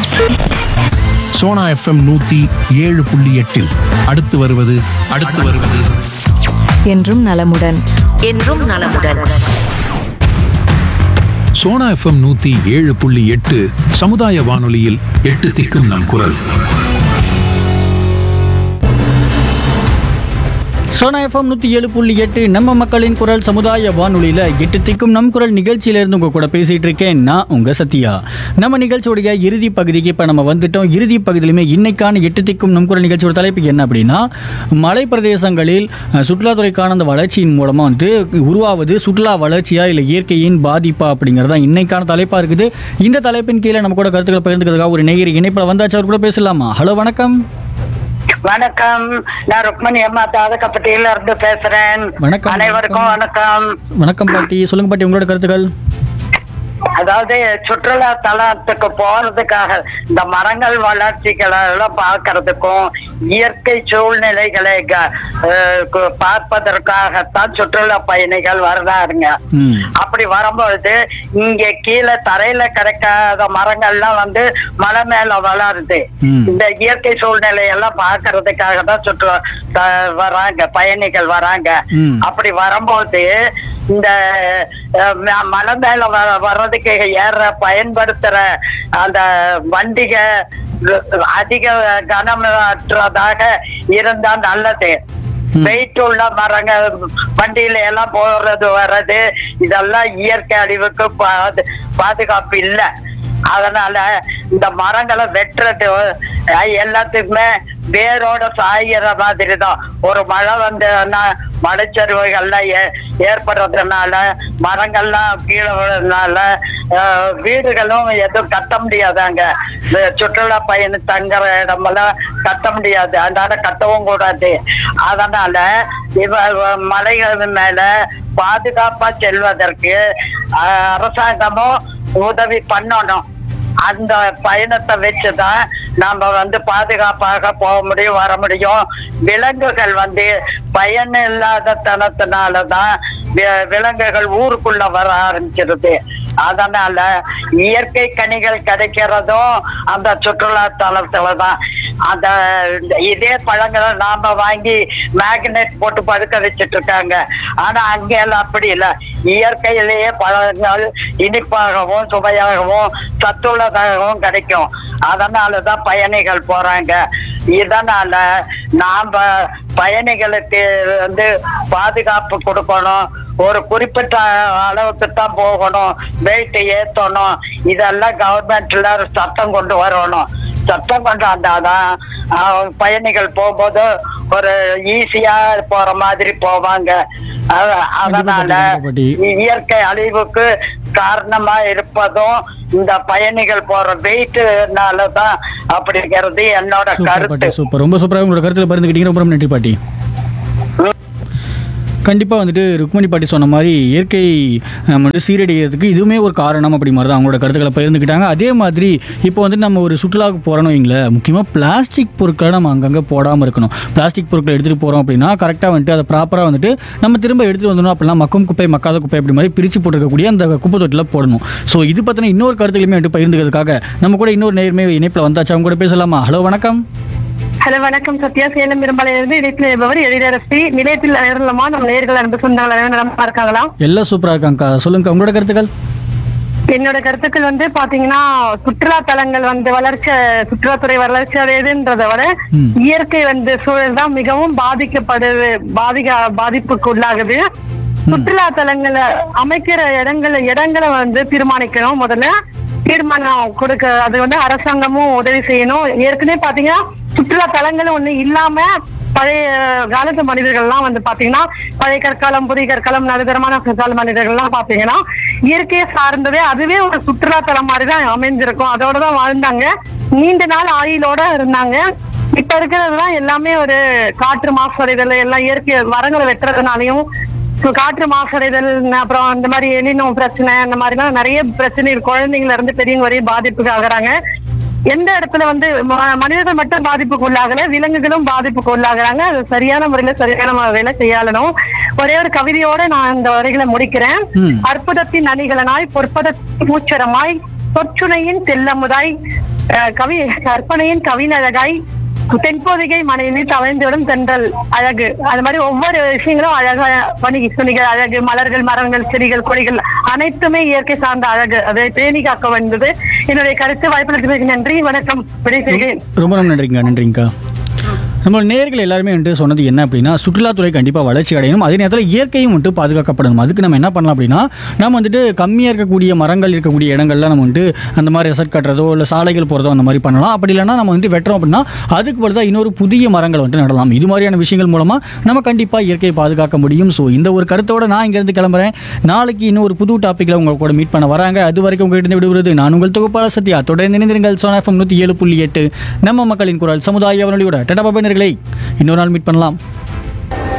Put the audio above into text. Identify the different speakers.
Speaker 1: Sona FM நூத்தி ஏழு புள்ளி எட்டில் அடுத்து வருவது அடுத்து வருவது
Speaker 2: என்றும் நலமுடன்
Speaker 3: என்றும் நலமுடன்
Speaker 4: சோனா எஃப்எம் நூத்தி ஏழு புள்ளி எட்டு சமுதாய வானொலியில் எட்டு திக்கும் நம் குரல்
Speaker 5: சோனா எஃப்எம் நூற்றி ஏழு புள்ளி எட்டு நம்ம மக்களின் குரல் சமுதாய வானொலியில் எட்டு திக்கும் நம் குரல் நிகழ்ச்சியிலேருந்து உங்கள் கூட பேசிகிட்டு இருக்கேன் நான் உங்கள் சத்யா நம்ம நிகழ்ச்சியோடைய இறுதி பகுதிக்கு இப்போ நம்ம வந்துட்டோம் இறுதி பகுதியிலுமே இன்னைக்கான எட்டு திக்கும் நம் குரல் நிகழ்ச்சியோட தலைப்பு என்ன அப்படின்னா மலை பிரதேசங்களில் அஹ், சுற்றுலாத்துறைக்கான அந்த வளர்ச்சியின் மூலமாக வந்து உருவாவது சுற்றுலா வளர்ச்சியா இல்லை இயற்கையின் பாதிப்பா அப்படிங்கிறது தான் இன்னைக்கான தலைப்பாக இருக்குது இந்த தலைப்பின் கீழே நம்ம கூட கருத்துக்களை பகிர்ந்துக்கிறதுக்காக ஒரு நேயர் இணைப்பில் வந்தாச்சு அவர் கூட பேசலாமா ஹலோ வணக்கம்
Speaker 6: வணக்கம் நான் ருக்மணி அம்மா தாதகப்பட்டியில இருந்து பேசுறேன்
Speaker 5: வணக்கம்,
Speaker 6: அனைவருக்கும் வணக்கம்
Speaker 5: வணக்கம் பாட்டி சொல்லுங்க பாட்டி உங்களோட கருத்துக்கள்
Speaker 6: அதாவது சுற்றுலா தலத்துக்கு போறதுக்காக இந்த மரங்கள் வளர்ச்சிகளை எல்லாம் பார்க்கறதுக்கும் இயற்கை சூழ்நிலைகளை க- அஹ் கு- பார்ப்பதற்காகத்தான் சுற்றுலா பயணிகள் வர்றாருங்க
Speaker 5: ம்
Speaker 6: அப்படி வரும்பொழுது இங்க கீழே தரையில கிடைக்காத மரங்கள்லாம் வந்து மலை மேல வளருது
Speaker 5: ம்.
Speaker 6: இந்த இயற்கை சூழ்நிலை எல்லாம் பார்க்கறதுக்காக தான் சுற்றுலா த- வராங்க பயணிகள் வராங்க
Speaker 5: ம்.
Speaker 6: அப்படி வரும்போது இந்த அஹ், ம- மலை மேல வ- வர்றதுக்கு ஏற பயன்படுத்துற அந்த வண்டிக அதிக கனமற்றதாக இருந்தா நல்லது வெயிட் உள்ள மரங்கள் வண்டியில எல்லாம் போறது வர்றது இதெல்லாம் இயற்கை அழிவுக்கு பாது- பாதுகாப்பு இல்லை அதனால இந்த மரங்களை வெட்டுறது அஹ், எல்லாத்துக்குமே வேரோட சாயிற மாதிரி தான் ஒரு மழை வந்ததுன்னா மலைச்சரிவுகள்லாம் ஏ- ஏற்படுறதுனால மரங்கள்லாம் கீழே விழுறதுனால அஹ், வீடுகளும் எதுவும் கட்ட முடியாதாங்க இந்த சுற்றுலா பயணி தங்குற இடமெல்லாம் கட்ட முடியாது அதனால கட்டவும் கூடாது அதனால இவ இவ மலைகள் மேல பாதுகாப்பா செல்வதற்கு அஹ், அரசாங்கமும் உதவி பண்ணணும் அந்த பயணத்தை வச்சுதான் நாம வந்து பாதுகாப்பாக போக முடியும் வர முடியும் விலங்குகள் வந்து பயன் இல்லாத தனத்தினாலதான் வி- விலங்குகள் ஊருக்குள்ள வர ஆரம்பிச்சிருது அதனால இயற்கை கனிகள் கிடைக்கிறதும் அந்த சுற்றுலா தலத்துலதான் அந்த இதே பழங்களை நாம வாங்கி மேக்னெட் போட்டு படுக்க வச்சிட்டு இருக்காங்க ஆனா அங்க எல்லாம் அப்படி இல்ல இயற்கையிலேயே பழங்கள் இனிப்பாகவும் சுவையாகவும் சத்துள்ளதாகவும் கிடைக்கும் அதனாலதான் பயணிகள் போறாங்க இதனால நாம பயணிகளுக்கு வந்து பாதுகாப்பு கொடுக்கணும் ஒரு குறிப்பிட்ட அளவுக்கு தான் போகணும் வெயிட் ஏத்தணும் இதெல்லாம் கவர்மெண்ட்ல சட்டம் கொண்டு வரணும் சட்டம் கொண்டு வந்தாதான் அஹ், பயணிகள் போகும்போது ஒரு ஈஸியா போற மாதிரி போவாங்க அஹ், அதனால
Speaker 5: பாட்டி.
Speaker 6: இயற்கை அழிவுக்கு காரணமா இருப்பதும் இந்த பயணிகள் போற வெயிட்னால தான் அப்படிங்கிறது என்னோட
Speaker 5: சூப்பர் பாட்டி
Speaker 6: கருத்து
Speaker 5: சூப்பர் ரொம்ப சூப்பராக உங்களோட கருத்தில் பகிர்ந்துக்கிட்டீங்க ரொம்ப ரொம்ப நன்றி பாட்டி கண்டிப்பாக வந்துட்டு ருக்மணி பாட்டி சொன்ன மாதிரி இயற்கை நம்ம வந்து சீரடைகிறதுக்கு இதுவுமே ஒரு காரணம் அப்படி மாதிரி தான் அவங்களோட கருத்துக்களை பகிர்ந்துக்கிட்டாங்க அதே மாதிரி இப்போ வந்து நம்ம ஒரு சுற்றுலாவுக்கு போகிறோம் வைங்களேன் முக்கியமாக பிளாஸ்டிக் பொருட்களை நம்ம அங்கங்கே போடாமல் இருக்கணும் பிளாஸ்டிக் பொருட்களை எடுத்துகிட்டு போகிறோம் அப்படின்னா கரெக்டாக வந்துட்டு அதை ப்ராப்பராக வந்துட்டு நம்ம திரும்ப எடுத்துகிட்டு வந்துடணும் அப்படின்னா மக்கும் குப்பை மக்காத குப்பை அப்படி மாதிரி பிரித்து போட்டிருக்கக்கூடிய அந்த குப்பை தொட்டியில் போடணும் ஸோ இது பற்றின இன்னொரு கருத்துக்களுமே வந்துட்டு பகிர்ந்துக்கிறதுக்காக நம்ம கூட இன்னொரு நேர்மை இணைப்பில் வந்தாச்சு அவங்க கூட பேசலாமா ஹலோ வணக்கம்
Speaker 7: ஹலோ வணக்கம் சத்யா சேலம் பெரும்பாலையிலிருந்து இணைப்பில் இருப்பவர் எழிலரசி நிலையத்தில் நேரலமா நம்ம நேர்கள் அன்பு சொந்தங்கள் அனைவரும் நலமா இருக்காங்களா
Speaker 5: எல்லாம் சூப்பராக இருக்காங்கக்கா சொல்லுங்க உங்களோட கருத்துக்கள்
Speaker 7: என்னோட கருத்துக்கள் வந்து பாத்தீங்கன்னா சுற்றுலா தலங்கள் வந்து வளர்ச்சி சுற்றுலாத்துறை வளர்ச்சி அடையுதுன்றதை விட இயற்கை வந்து சூழல் தான் மிகவும் பாதிக்கப்படுது பாதிக்க பாதிப்புக்கு உள்ளாகுது சுற்றுலா தலங்களை அமைக்கிற இடங்களை இடங்களை வந்து தீர்மானிக்கணும் முதல்ல தீர்மானம் கொடுக்க அது வந்து அரசாங்கமும் உதவி செய்யணும் ஏற்கனவே பாத்தீங்கன்னா சுற்றுலா தலங்களும் ஒண்ணு இல்லாம பழைய காலத்து மனிதர்கள்லாம் வந்து பாத்தீங்கன்னா பழைய கற்காலம் புதிய கற்காலம் நடுத்தரமான கற்கால மனிதர்கள்லாம் பாத்தீங்கன்னா இயற்கையை சார்ந்ததே அதுவே ஒரு சுற்றுலா தலம் மாதிரி தான் அமைஞ்சிருக்கும் அதோட தான் வாழ்ந்தாங்க நீண்ட நாள் ஆயுளோட இருந்தாங்க இப்ப இருக்கிறதுலாம் எல்லாமே ஒரு காற்று மாசுடைதல் எல்லாம் இயற்கை மரங்களை வெட்டுறதுனாலையும் இப்ப காற்று மாசடைதல் அப்புறம் இந்த மாதிரி எலினோ பிரச்சனை இந்த மாதிரிலாம் நிறைய பிரச்சனை இருக்கு. குழந்தைங்கள்ல இருந்து பெரியவங்க வரையும் பாதிப்புக்கு ஆகுறாங்க எந்த இடத்துல வந்து ம- மனிதர்கள் மட்டும் பாதிப்புக்கு உள்ளாகல விலங்குகளும் பாதிப்புக்கு உள்ளாகுறாங்க அது சரியான முறையில சரியான முறையில கையாளணும் ஒரே ஒரு கவிதையோட நான் இந்த வரிகளை முடிக்கிறேன்
Speaker 5: ம்.
Speaker 7: அற்புதத்தின் அணிகலனாய் பொற்பதத்தின் பூச்சரமாய் சொற்றுணையின் தெல்லமுதாய் அஹ், கவி கற்பனையின் கவினழகாய் தென்போதிகை மனைவி தவழ்ந்துவிடும் தென்றல் அழகு அது மாதிரி ஒவ்வொரு விஷயங்களும் அழகா பண்ணி சொன்னீங்க அழகு மலர்கள் மரங்கள் செடிகள் கொடிகள் அனைத்துமே இயற்கை சார்ந்த அழகு அதை பேணி காக்க வந்தது என்னுடைய கருத்து வாய்ப்பு நன்றி வணக்கம் விடைபெறுகிறேன்
Speaker 5: ரொம்ப ரொம்ப நன்றிங்க நன்றிங்கக்கா நம்ம நேர்கள் எல்லாருமே வந்துட்டு சொன்னது என்ன அப்படின்னா சுற்றுலாத்துறை கண்டிப்பாக வளர்ச்சி அடையணும் அதே நேரத்தில் இயற்கையும் வந்துட்டு பாதுகாக்கப்படணும் அதுக்கு நம்ம என்ன பண்ணலாம் அப்படின்னா நம்ம வந்துட்டு கம்மியாக இருக்கக்கூடிய மரங்கள் இருக்கக்கூடிய இடங்கள்ல நம்ம வந்துட்டு அந்த மாதிரி ரெசர்ட் கட்டுறதோ இல்லை சாலைகள் போகிறதோ அந்த மாதிரி பண்ணலாம் அப்படி இல்லைன்னா நம்ம வந்து வெட்டுறோம் அப்படின்னா அதுக்கு பதிலாக இன்னொரு புதிய மரங்கள் வந்துட்டு நடலாம் இது மாதிரியான விஷயங்கள் மூலமாக நம்ம கண்டிப்பாக இயற்கையை பாதுகாக்க முடியும் ஸோ இந்த ஒரு கருத்தோட நான் இங்கேருந்து கிளம்புறேன் நாளைக்கு இன்னும் ஒரு புது டாப்பிக்கில் உங்க கூட மீட் பண்ண வராங்க அது வரைக்கும் உங்ககிட்ட விடுவது நான் உங்கள் தொகுப்பாளர் சத்யா தொடர்ந்து இணைந்திருங்கள் சோனா எஃப்எம் நூற்றி ஏழு புள்ளி எட்டு நம்ம மக்களின் குரல் சமுதாய அவனொலியோட டெடா பாபனர்களை இன்னொரு நாள் மீட் பண்ணலாம்